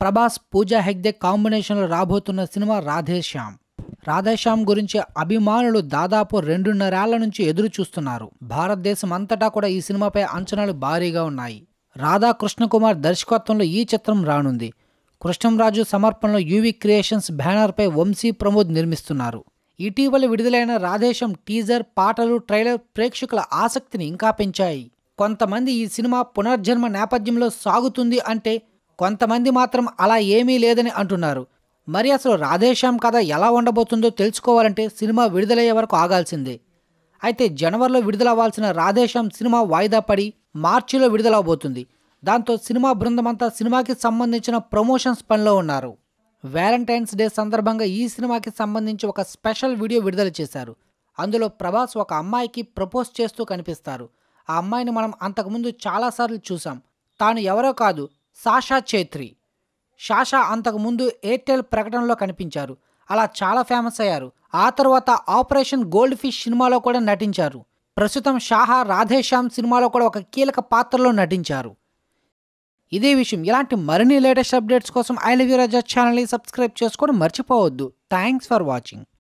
ప్రభాస్ పూజా హెగ్డే కాంబినేషన్లో రాబోతున్న సినిమా రాధేశ్యామ్ రాధేశ్యామ్ గురించి అభిమానులు దాదాపు రెండున్నరేళ్ల నుంచి ఎదురు చూస్తున్నారు భారతదేశం అంతటా కూడా ఈ సినిమాపై అంచనాలు భారీగా ఉన్నాయి రాధా కృష్ణకుమార్ దర్శకత్వంలో ఈ చిత్రం రానుంది కృష్ణంరాజు సమర్పణలో యూవి క్రియేషన్స్ బ్యానర్పై వంశీ ప్రమోద్ నిర్మిస్తున్నారు ఇటీవల విడుదలైన రాధేశం టీజర్ పాటలు ట్రైలర్ ప్రేక్షకుల ఆసక్తిని ఇంకా పెంచాయి కొంతమంది ఈ సినిమా పునర్జన్మ నేపథ్యంలో సాగుతుంది అంటే కొంతమంది మాత్రం అలా ఏమీ లేదని అంటున్నారు మరి అసలు రాధేశ్యామ్ కథ ఎలా ఉండబోతుందో తెలుసుకోవాలంటే సినిమా విడుదలయ్యే వరకు ఆగాల్సిందే అయితే జనవరిలో విడుదలవ్వాల్సిన రాధేశ్యామ్ సినిమా వాయిదా పడి మార్చిలో విడుదలవబోతుంది దాంతో సినిమా బృందమంతా సినిమాకి సంబంధించిన ప్రమోషన్స్ పనిలో ఉన్నారు వ్యాలంటైన్స్ డే సందర్భంగా ఈ సినిమాకి సంబంధించి ఒక స్పెషల్ వీడియో విడుదల చేశారు అందులో ప్రభాస్ ఒక అమ్మాయికి ప్రపోజ్ చేస్తూ కనిపిస్తారు ఆ అమ్మాయిని మనం అంతకుముందు చాలాసార్లు చూసాం తాను ఎవరో కాదు సాషా చేత్రి షాషా అంతకుముందు ఎయిర్టెల్ ప్రకటనలో కనిపించారు అలా చాలా ఫేమస్ అయ్యారు ఆ తర్వాత ఆపరేషన్ గోల్డ్ ఫిష్ సినిమాలో కూడా నటించారు ప్రస్తుతం షాహా రాధేశ్యామ్ సినిమాలో కూడా ఒక కీలక పాత్రలో నటించారు ఇదే విషయం ఇలాంటి మరిన్ని లేటెస్ట్ అప్డేట్స్ కోసం ఐ లవ్ యూ రాజా ఛానల్ని సబ్స్క్రైబ్ చేసుకోవడం మర్చిపోవద్దు థ్యాంక్స్ ఫర్ వాచింగ్